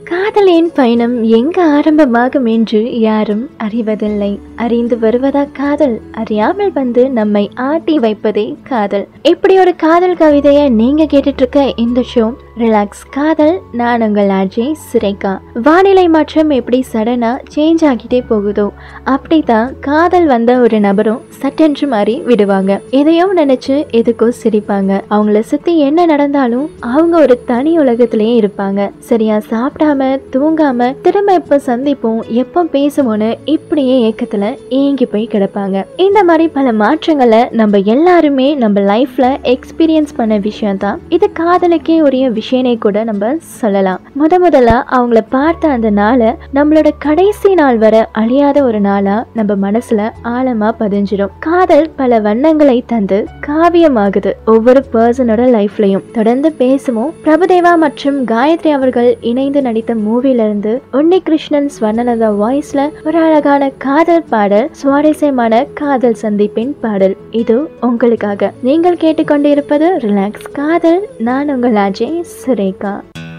காதலின் பயணம் எங்க ஆரம்பமாகும் என்று யாரும் அறிவதில்லை அறிந்து வருவதா காதல் அறியாமல் வந்து நம்மை ஆட்டி வைப்பதே காதல் இப்படி ஒரு காதல் கவிதையை நீங்க கேட்டுட்டு இருக்க இந்த ஷோ ரிலாக்ஸ் காதல் நான் உங்கள் அஜய் சுரேகா வானிலை மாற்றம் எப்படி சடனா சேஞ்ச் ஆகிட்டே போகுதோ அப்படிதான் காதல் வந்த ஒரு நபரும் சட்டென்று மாறி விடுவாங்க எதையோ நினைச்சு எதுக்கோ சிரிப்பாங்க அவங்கள சுத்தி என்ன நடந்தாலும் அவங்க ஒரு தனி உலகத்திலேயே இருப்பாங்க சரியா சாப்பிடாம தூங்காம திரும்ப எப்ப சந்திப்போம் எப்போ பேசுவோம்னு இப்படியே ஏக்கத்துல ஏங்கி போய் கிடப்பாங்க இந்த மாதிரி பல மாற்றங்களை நம்ம எல்லாருமே நம்ம லைஃப்ல எக்ஸ்பீரியன்ஸ் பண்ண விஷயம் தான் இது காதலுக்கே உரிய விஷயனே கூட நம்ம சொல்லலாம் முத முதல்ல அவங்கள பார்த்த அந்த நாளை நம்மளோட கடைசி நாள் வர அழியாத ஒரு நாளா நம்ம மனசுல ஆழமா பதிஞ்சிடும் காதல் பல வண்ணங்களை தந்து காவியமாகுது ஒவ்வொரு பர்சனோட லைஃப்லயும் தொடர்ந்து பேசுவோம் பிரபுதேவா மற்றும் காயத்ரி அவர்கள் இணைந்து நடித்த மூவில இருந்து உன்னி கிருஷ்ணன் ஸ்வர்ணலதா வாய்ஸ்ல ஒரு அழகான காதல் பாடல் சுவாரஸ்யமான காதல் சந்திப்பின் பாடல் இது உங்களுக்காக நீங்கள் கேட்டுக்கொண்டிருப்பது ரிலாக்ஸ் காதல் நான் உங்கள் அஜய் சுரேகா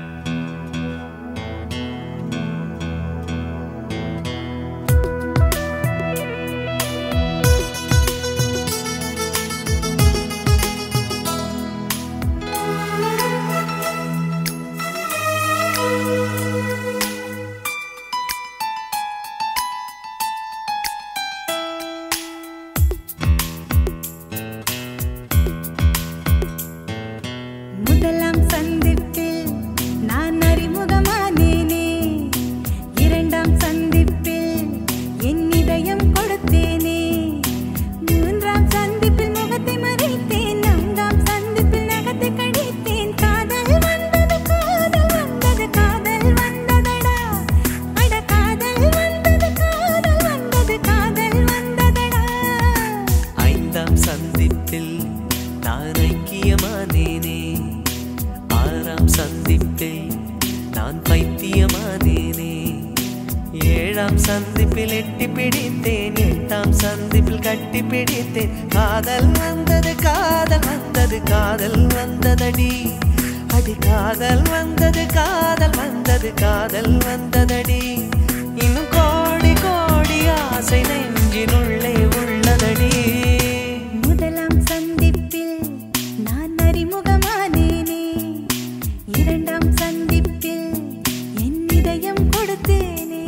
முதலாம் சந்திப்பில் நான் அறிமுகமானேனே இரண்டாம் சந்திப்பில் என் இதயம் கொடுத்தேனே மூன்றாம் சந்திப்பில் முகத்தை மறைத்தேன் நான்காம் சந்திப்பில் நகத்தை கடித்தேன் காதல் வந்தது காதல் வந்தது காதல் வந்ததடா அட காதல் வந்தது காதல் வந்தது காதல் வந்ததடா ஐந்தாம் சந்திப்பில் நான் ஐக்கியமானேனே ஆறாம் சந்திப்பில் நான் பைத்தியமானேனே ஏழாம் சந்திப்பில் எட்டி பிடித்தேன் எட்டாம் சந்திப்பில் கட்டி பிடித்தேன் காதல் வந்தது காதல் வந்தது காதல் வந்ததடி அடி காதல் வந்தது காதல் வந்தது காதல் வந்ததடி இன்னும் கோடி கோடி ஆசை நெஞ்சினுள்ளே உள்ளதடி முதலாம் சந்திப்பில் நான் அறிமுகமானேனே இரண்டாம் சந்திப்பில் என் இதயம் கொடுத்தேனே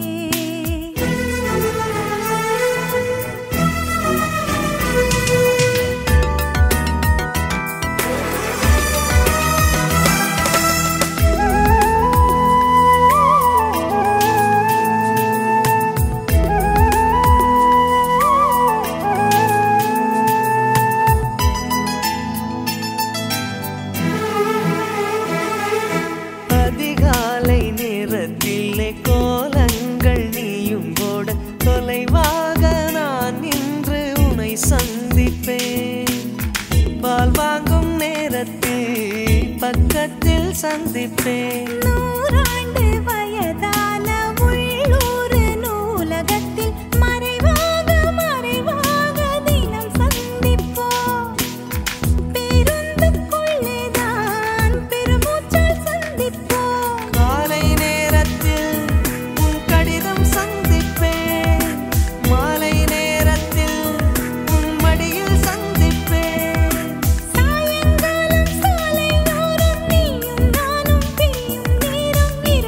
அதிகாலை நேரத்திலே கோலங்கள் நீயும் போட தொலைவாக நான் நின்று உனை சந்திப்பேன் பால் வாங்கும் நேரத்தில் பக்கத்தில் சந்திப்பேன் நூறாண்டு வயதான உள்ளூர் நூலகத்தில் மறைவாக மறைவாக தினம் சந்திப்போம் பேருந்துக்குள்ளேதான் பெருமூச்சால் சந்திப்போம் காலை நேரத்தில் உன் கடிதம் சந்திப்பேன் மாலை நேரத்தில் உன் மடியில் சந்திப்பேன் சாயங்காலம் சாலையோரம் நீயும் நானும் பிரியும் நேரம்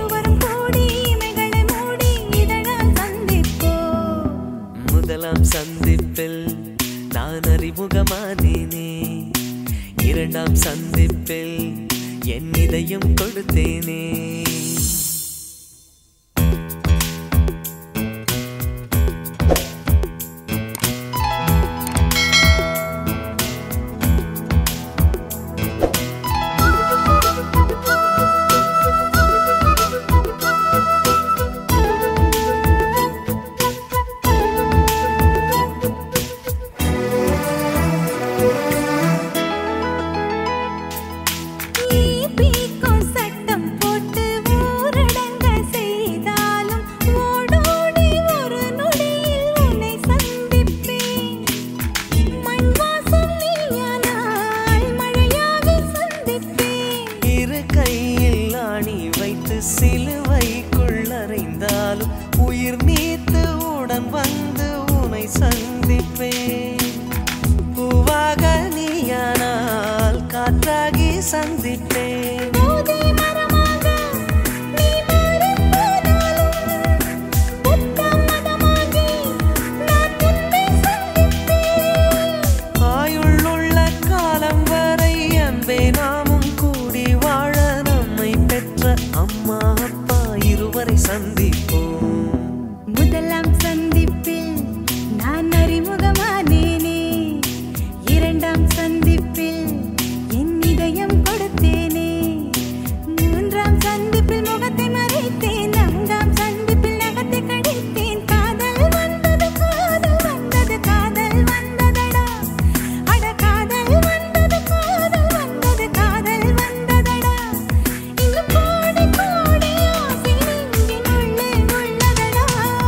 சிலுவைக்குள் அறைந்தாலும் உயிர் நீத்து உடன் வந்து உனை சந்திப்பேன் பூவாக நீயானால் காற்றாகி சந்திப்பேன் போதை மரமாக நீ மாறிப் போனாலும் புத்த மதமாகி நான் உன்னை சந்திப்பேன் ஆயுள்ளுள்ள காலம் வரை அன்பே நாமும் கூடி வாழ நம்மை பெற்ற அம்மா அப்பா இருவரை சந்திப்போம் முதலாம் சந்திப்பில் நான் அறிமுகமானேனே இரண்டாம் சந்திப்பில் என் இதயம் கொடுத்தேனே மூன்றாம் சந்திப்பில் முகத்தை மறைத்தேன் நான்காம் சந்திப்பில் நகத்தை கடித்தேன் காதல் வந்தது காதல் வந்தது காதல் வந்ததடா அட காதல் வந்தது காதல் வந்தது காதல் வந்ததடா இன்னும் கோடி கோடி ஆசை நெஞ்சின் உள்ளே உள்ளதடா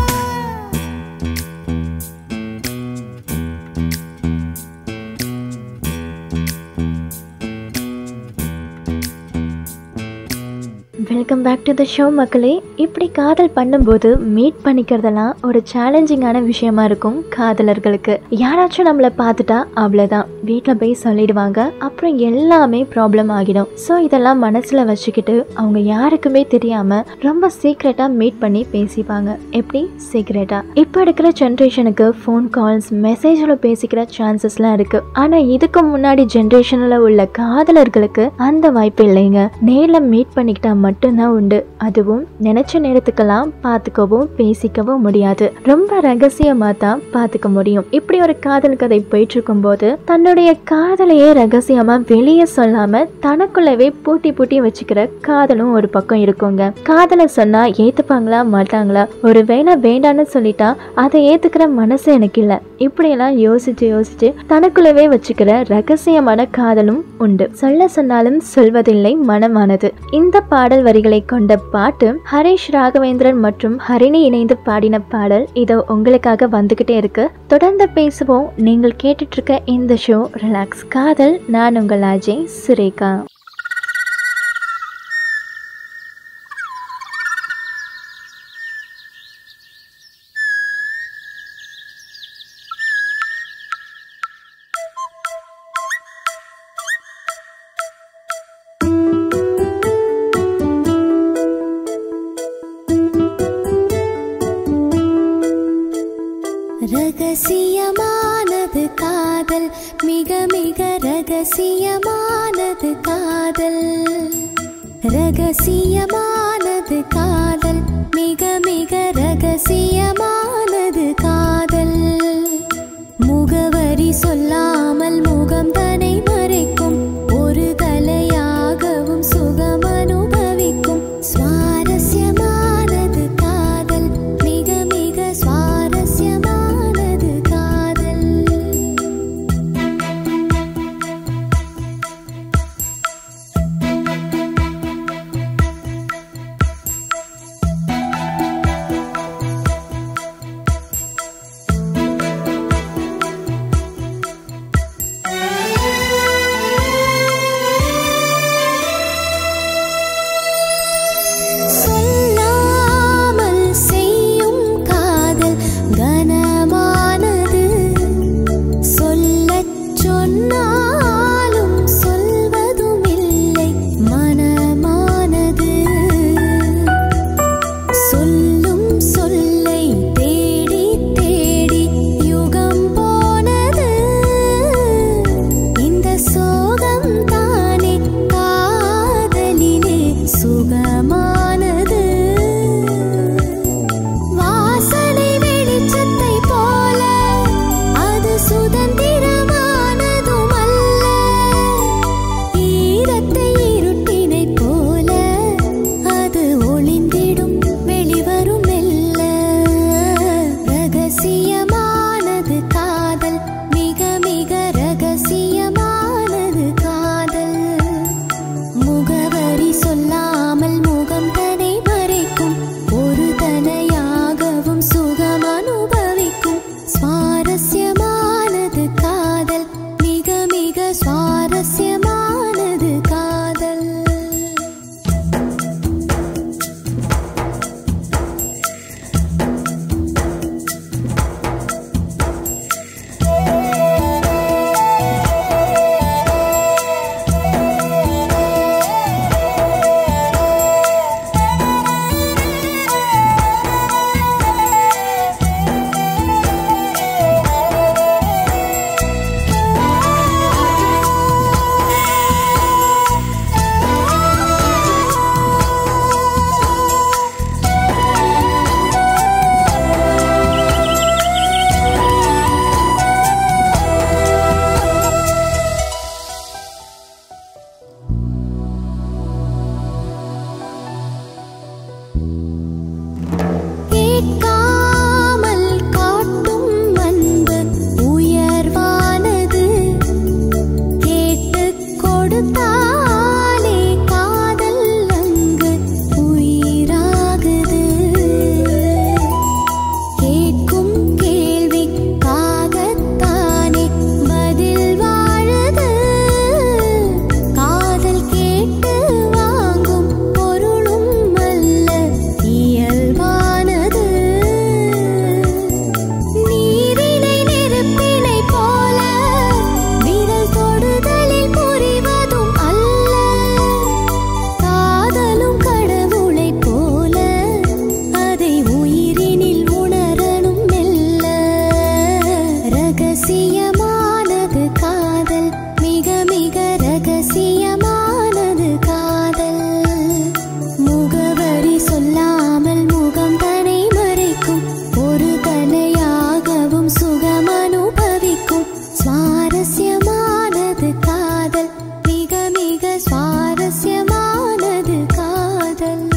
welcome back to the show மக்களே இப்படி காதல் பண்ணும்போது மீட் பண்ணிக்கிறதெல்லாம் ஒரு சேலஞ்சிங்கான விஷயமா இருக்கும் காதலர்களுக்கு யாராச்சும் நம்மளை பார்த்துட்டா அவ்வளோதான் வீட்டில் போய் சொல்லிடுவாங்க அப்புறம் எல்லாமே ப்ராப்ளம் ஆகிடும் ஸோ இதெல்லாம் மனசில் வச்சுக்கிட்டு அவங்க யாருக்குமே தெரியாம ரொம்ப சீக்ரெட்டாக மீட் பண்ணி பேசிப்பாங்க எப்படி சீக்ரெட்டாக இப்போ இருக்கிற ஜென்ரேஷனுக்கு ஃபோன் கால்ஸ் மெசேஜில் பேசிக்கிற சான்சஸ்லாம் இருக்கு ஆனால் இதுக்கு முன்னாடி ஜென்ரேஷனில் உள்ள காதலர்களுக்கு அந்த வாய்ப்பு இல்லைங்க நேரில் மீட் பண்ணிக்கிட்டா மட்டும்தான் உண்டு அதுவும் நினைச்ச நேரத்துக்கெல்லாம் பார்த்துக்கவும் பேசிக்கவும் முடியாது ரொம்ப ரகசியமா தான் பார்த்துக்க முடியும் இப்படி ஒரு காதல் கதை போயிட்டு இருக்கும்போது தன்னுடைய காதலையே ரகசியமா வெளியே சொல்லாம தனக்குள்ளவே பூட்டி பூட்டி வச்சுக்கிற காதலும் ஒரு பக்கம் இருக்குங்க காதலை சொன்னா ஏத்துப்பாங்களா மாட்டாங்களா ஒருவேளை வேண்டான்னு சொல்லிட்டா அதை ஏத்துக்கிற மனசு எனக்கு இல்ல இப்படியெல்லாம் யோசிச்சு யோசிச்சு தனக்குள்ளவே வச்சுக்கிற ரகசியமான காதலும் உண்டு சொல்ல சொன்னாலும் சொல்வதில்லை மனமானது இந்த பாடல் வரிகளை கொண்ட பாட்டு ஹரிஷ் ராகவேந்திரன் மற்றும் ஹரிணி இணைந்து பாடின பாடல் இதோ உங்களுக்காக வந்துகிட்டே இருக்கு தொடர்ந்து பேசுவோம் நீங்கள் கேட்டுட்டு இருக்க இந்த ஷோ ரிலாக்ஸ் காதல் நான் உங்கள் அஜய் சுரேகா ரகசியமானது காதல் மிக மிக ரகசியமானது காதல் ரகசியமானது காதல் மிக மிக ரகசியமானது காதல் முகவரி சொல்லாமல் முகம் தனை மறைக்கும் ஒரு கலையாகவும் சுகம் அனுபவிக்கும் சுவாரஸ்யமானது காதல் மிக மிக சுவாரஸ்யமானது காதல் கேட்காமல் காட்டும் அன்பு உயர்வானது கேட்டுக் கொடுத்தாலே காதல் அங்கு உயிராகுது கேட்கும் கேள்விக்காகத்தானே பதில் வாழுது காதல் கேட்டு வாங்கும் பொருளும் அல்ல இயல்பானது நீரினை நெருப்பினை போல விரல் தொடுதலில் புரிவதும் அல்ல காதலும் கடவுளைப் போல அதை உயிரினில் உணரணும் மெல்ல ரகசியமானது காதல் மிக மிக ரகசியமானது காதல் முகவரி சொல்லாமல் முகம் தனை மறைக்கும் ஒரு தலையாகவும் சுகம் அனுபவிக்கும் சுவாரஸ்யமானது காதல் மிக மிக சுவாரஸ்யமானது காதல்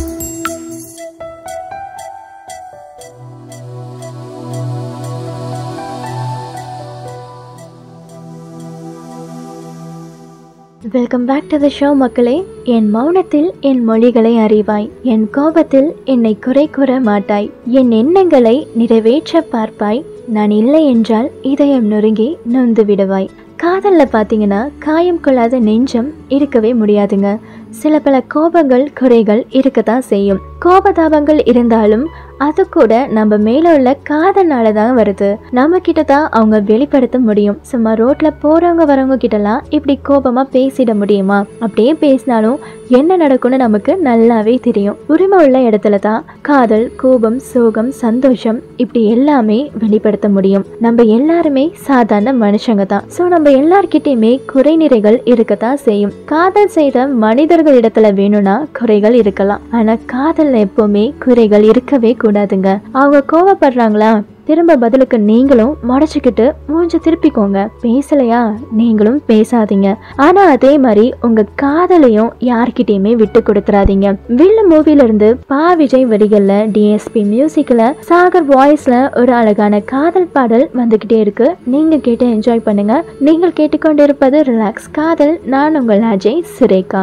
welcome back to the show மக்களே என் மௌனத்தில் என் மொழிகளை அறிவாய் என் கோபத்தில் என்னை குறை கூற மாட்டாய் என் எண்ணங்களை நிறைவேற்ற பார்ப்பாய் நான் இல்லை என்றால் இதயம் நொறுங்கி நொந்து விடுவாய் காதல்ல பார்த்தீங்கன்னா காயம் கொள்ளாத நெஞ்சம் இருக்கவே முடியாதுங்க சில பல கோபங்கள் குறைகள் இருக்கத்தான் செய்யும் கோபதாபங்கள் இருந்தாலும் அது கூட நம்ம மேல உள்ள காதல்னால தான் வருது நம்ம கிட்ட தான் அவங்க வெளிப்படுத்த முடியும் சும்மா ரோட்ல போறவங்க வரவங்க கிட்டலாம் இப்படி கோபமா பேசிட முடியுமா அப்படியே பேசினாலும் என்ன நடக்கும்னு நமக்கு நல்லாவே தெரியும் உரிமை உள்ள இடத்துல தான் காதல் கோபம் சோகம் சந்தோஷம் இப்படி எல்லாமே வெளிப்படுத்த முடியும் நம்ம எல்லாருமே சாதாரண மனுஷங்க தான் ஸோ நம்ம எல்லார்கிட்டயுமே குறைநிறைகள் இருக்கத்தான் செய்யும் காதல் செய்த மனிதர்கள் இடத்துல வேணும்னா குறைகள் இருக்கலாம் ஆனா காதல்ல எப்பவுமே குறைகள் இருக்கவே கூடாதுங்க அவங்க கோவப்படுறாங்களா திரும்ப பதிலுக்கு நீங்களும் முடச்சிக்கிட்டு மூஞ்ச திருப்பிக்கோங்க பேசலையா நீங்களும் பேசாதீங்க ஆனா அதே மாதிரி உங்க காதலையும் யார்கிட்டயுமே விட்டு கொடுத்துறாதீங்க வில்லு மூவில இருந்து பா விஜய் வரிகள்ல டிஎஸ்பி மியூசிக்ல சாகர் வாய்ஸ்ல ஒரு அழகான காதல் பாடல் வந்துகிட்டே இருக்கு நீங்க கேட்டு என்ஜாய் பண்ணுங்க நீங்கள் கேட்டுக்கொண்டிருப்பது ரிலாக்ஸ் காதல் நான் உங்கள் அஜய் சுரேகா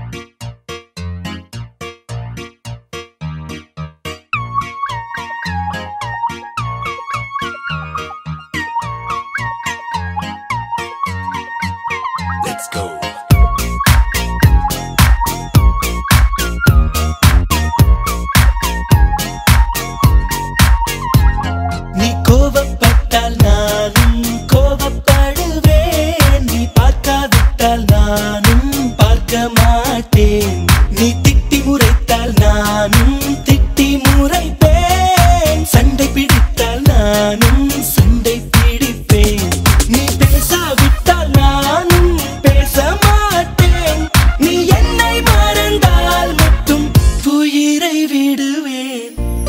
Let's go. நீ கோபப்பட்டால் நானும் கோபப்படுவேன் நீ பார்க்காவிட்டால் நானும் பார்க்க மாட்டேன் நீ திட்டி முறைத்தால் நானும் திட்டி முறைப்பேன் சண்டை பிடித்தால் நானும் சண்டை பிடிப்பேன் நீ பேசாவிட்டால் நானும் பேச மாட்டேன் நீ என்னை மறந்தால் மட்டும் உயிரை விடுவேன்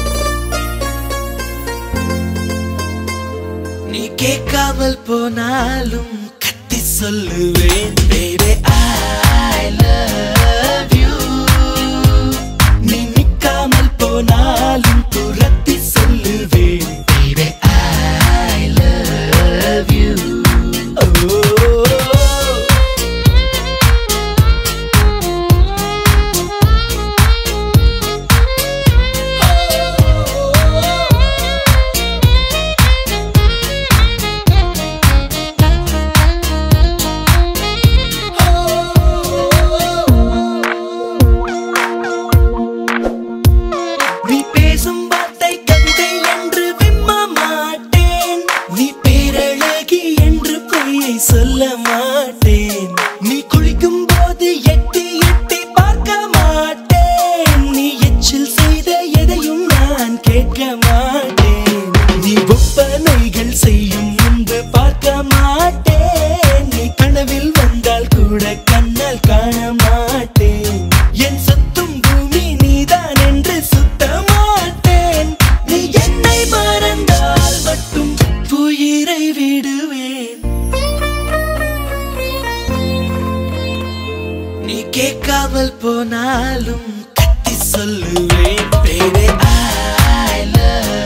நீ கேட்காமல் போனாலும் கத்தி சொல்லுவேன் baby I love you நீ நிக்காமல் போனாலும் துரத்தி சொல்லுவேன் baby I love you oh. நீ பேசும் வார்த்தை கவிதை என்று விம்ம மாட்டேன் நீ பேரழகி என்று பொய்யை சொல்ல மாட்டேன் நீ குளிக்கும் போது எட்டி எட்டி பார்க்க மாட்டேன் நீ எச்சில் செய்த எதையும் நான் கேட்க மாட்டேன் நீ ஒப்பனைகள் செய்யும் முன்பு பார்க்க மாட்டேன் நீ கனவில் வந்தால் கூட கண்ணால் காண மாட்டேன் என் சுத்தும் பூமி நீதான் என்று சுத்த மாட்டேன் நீ என்னை மறந்தால் மட்டும் உயிரை விடுவேன் நீ கேட்காமல் போனாலும் கத்தி சொல்லுவேன் baby I love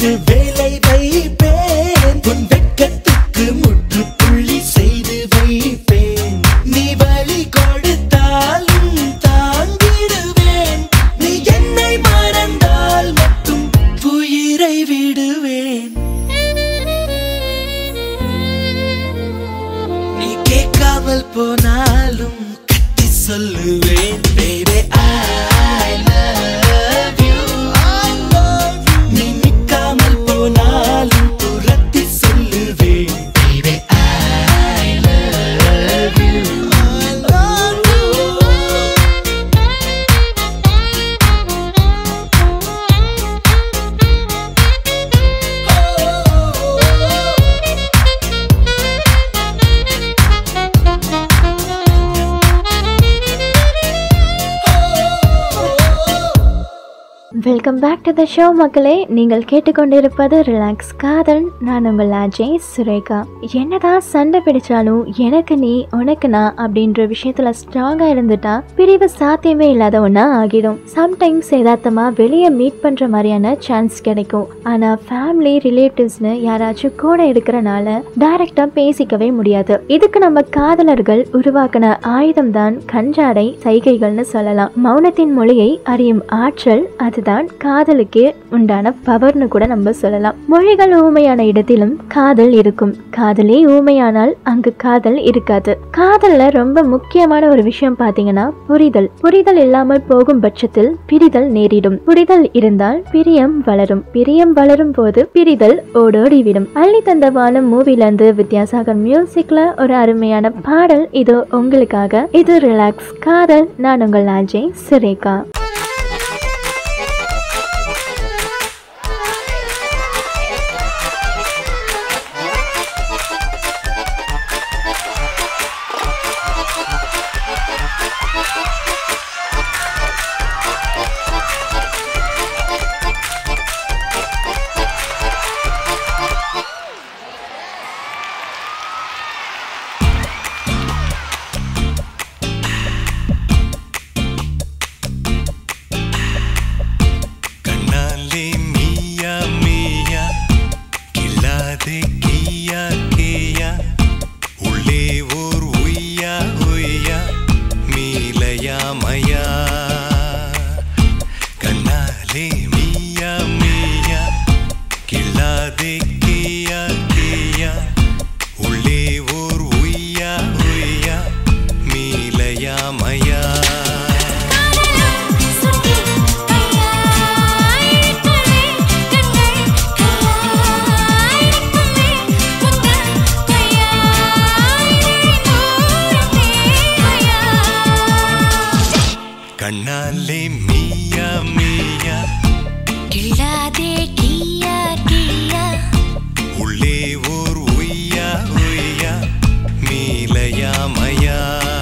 உனக்கு வேலை வைப்பேன் உன் வெட்கத்துக்கு முற்றுப்புள்ளி செய்து வைப்பேன் நீ வழி கொடுத்தாலும் தாங்கிடுவேன் நீ என்னை மறந்தால் மட்டும் உயிரை விடுவேன் நீ கேட்காமல் போனாலும் கட்டி சொல்லுவேன் baby I love you I love you நீ நிக்காமல் போனாலும் துரத்தி சொல்லுவேன் baby I love you I love you welcome back to the show மக்களே நீங்கள் கேட்டுக்கொண்டிருப்பது ரிலாக்ஸ் காதல் நான் உங்கள் அஜய் சுரேகா என்னதான் சண்டை பிடிச்சாலும் எனக்கு நீ உனக்கு நான் அப்படின்ற விஷயத்துல ஸ்ட்ராங்கா இருந்துட்டா பிரிவு சாத்தியமே இல்லாத ஒன்றா ஆகிடும் சம்டைம்ஸ் யதார்த்தமா வெளியே மீட் பண்ற மாதிரியான சான்ஸ் கிடைக்கும் ஆனா ஃபேமிலி ரிலேட்டிவ்ஸ்னு யாராச்சும் கூட இருக்கிறனால டைரக்டா பேசிக்கவே முடியாது இதுக்கு நம்ம காதலர்கள் உருவாக்கின ஆயுதம் தான் கஞ்சாடை சைகைகள்னு சொல்லலாம் மௌனத்தின் மொழியை அறியும் ஆற்றல் அதுதான் காதலுக்கு உண்டான பவர்னு கூட நம்ம சொல்லலாம் மொழிகள் ஊமையான இடத்திலும் காதல் இருக்கும் காதலே ஊமையானால் அங்கு காதல் இருக்காது காதல்ல ரொம்ப முக்கியமான ஒரு விஷயம் பாத்தீங்கன்னா புரிதல் புரிதல் இல்லாமல் போகும் பட்சத்தில் பிரிதல் நேரிடும் புரிதல் இருந்தால் பிரியம் வளரும் பிரியம் வளரும் போது பிரிதல் ஓடோடிவிடும் அள்ளி தந்த வானம் மூவில இருந்து வித்யாசாகர் மியூசிக்ல ஒரு அருமையான பாடல் இது உங்களுக்காக இது ரிலாக்ஸ் காதல் நான் உங்கள் அஜய் சுரேகா கண்ணாலே மீயா மீயா கில்லாதே கியா கேயா உள்ளே ஓர் உய்யா உய்யா மீலையா மயா கண்ணாலே மீயா மீயா கில்லாதே கியா கேயா உள்ளே ஓர் உய்யா உய்யா மீலையா மயா சுத்தி கையாய் கண்ணே கண்ணே கையாய் கண்ணே முத்த கையாய் நூறே கையா கண்ணாலே மீயா மீயா கிள்ளாதே கியா கியா உள்ளே ஓர் உய்யா உய்யா மீலையா மயா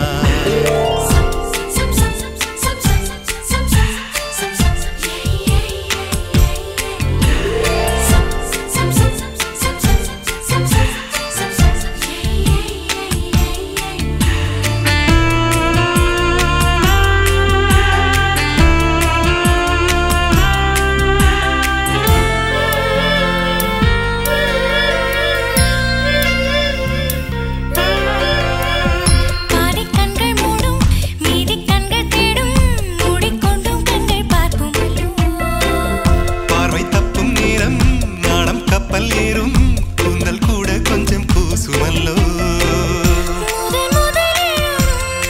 பாதி கண்கள் மூடும் மீதி கண்கள் தேடும் மூடிக்கொண்டும் கண்கள் பார்க்கும் பார்வை தப்பும் நேரம் நாணம் கப்பல் ஏறும் கூந்தல் கூட கொஞ்சம் பூசுமல்லோ முதல் முதலில்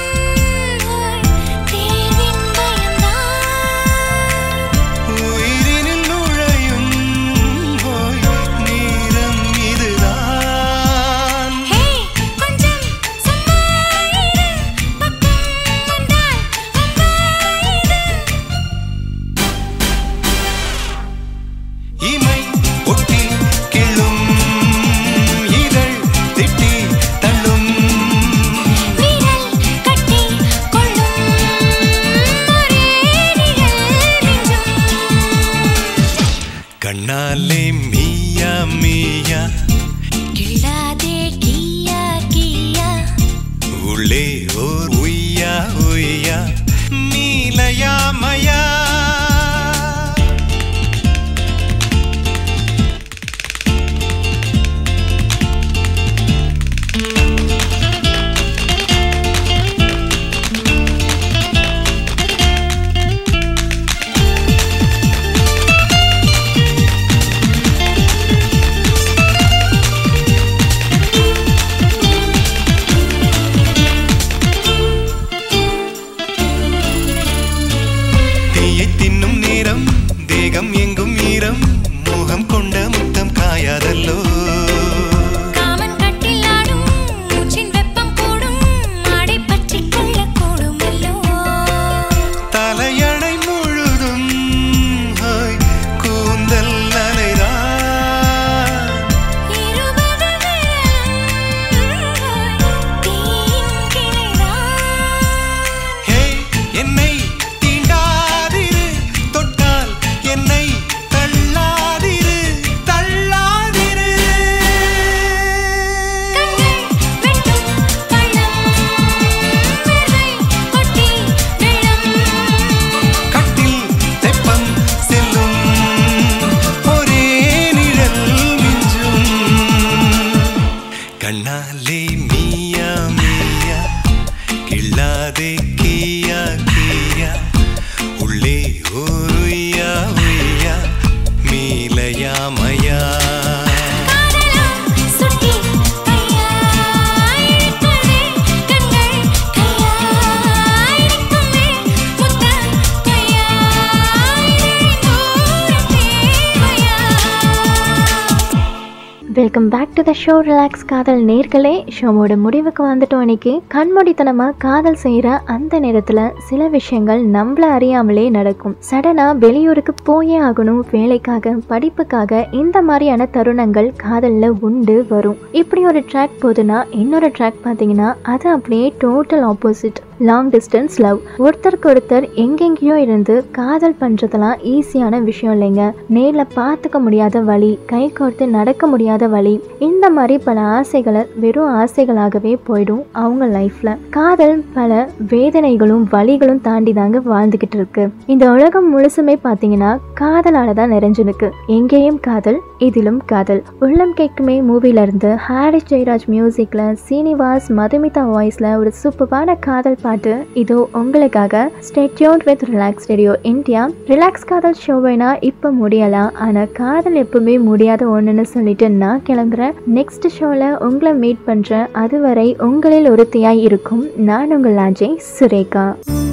தேர்வின் பயம்தான் உயிரினில் நுழையும் ஓய், நேரம் இதுதான் ஹே கொஞ்சம் சும்மா இரு பக்கம் வந்தால் அம்மா இது இமை ஒட்டி கிள்ளும் இதழ் திட்டி தள்ளும் விரல் கட்டி கொள்ளும் ஒரே நிழல் நெஞ்சும் கண்ணாலே மீயா மீயா கிள்ளாதே கியா கியா உள்ளே ஓர் உய்யா உய்யா மீலையா மயா welcome back to the show relax காதல் நேர்களே ஷோவோட முடிவுக்கு வந்துட்டோம் இன்னைக்கு கண்மூடித்தனமாக காதல் செய்கிற அந்த நேரத்தில் சில விஷயங்கள் நம்மள அறியாமலே நடக்கும் சடனாக வெளியூருக்கு போயே ஆகணும் வேலைக்காக படிப்புக்காக இந்த மாதிரியான தருணங்கள் காதலில் உண்டு வரும் இப்படி ஒரு ட்ராக் போகுதுன்னா இன்னொரு ட்ராக் பார்த்தீங்கன்னா அது அப்படியே total opposite long distance love ஒருத்தருக்கு ஒருத்தர் எங்கெங்கேயோ இருந்து காதல் பண்ணுறதெல்லாம் ஈஸியான விஷயம் இல்லைங்க நேரில் பார்த்துக்க முடியாத வழி கை கோர்த்து நடக்க முடியாத வழி இந்த மாதிரி பல ஆசைகளை வெறும் ஆசைகளாகவே போயிடும் அவங்க லைஃப்பில் காதல் பல வேதனைகளும் வழிகளும் தாண்டி தாங்க வாழ்ந்துக்கிட்டு இருக்கு இந்த உலகம் முழுசுமே பார்த்தீங்கன்னா காதலால தான் நிறைஞ்சிருக்கு எங்கேயும் காதல் இதிலும் காதல் உள்ளம் கேட்குமே மூவில இருந்து ஹாரிஸ் ஜெயராஜ் மியூசிக்ல சீனிவாஸ் மதுமிதா வாய்ஸ்ல ஒரு சூப்பரான காதல் பாட்டு இதோ உங்களுக்காக stay tuned with Relax Radio India Relax காதல் ஷோவைனா இப்போ முடியலாம் ஆனால் காதல் எப்பவுமே முடியாத ஒன்றுன்னு சொல்லிட்டு நான் கிளம்புறேன் நெக்ஸ்ட் ஷோவில் உங்களை மீட் பண்ணுறேன் அதுவரை உங்களில் ஒருத்தியாய் இருக்கும் நான் உங்கள் அஜய் சுரேகா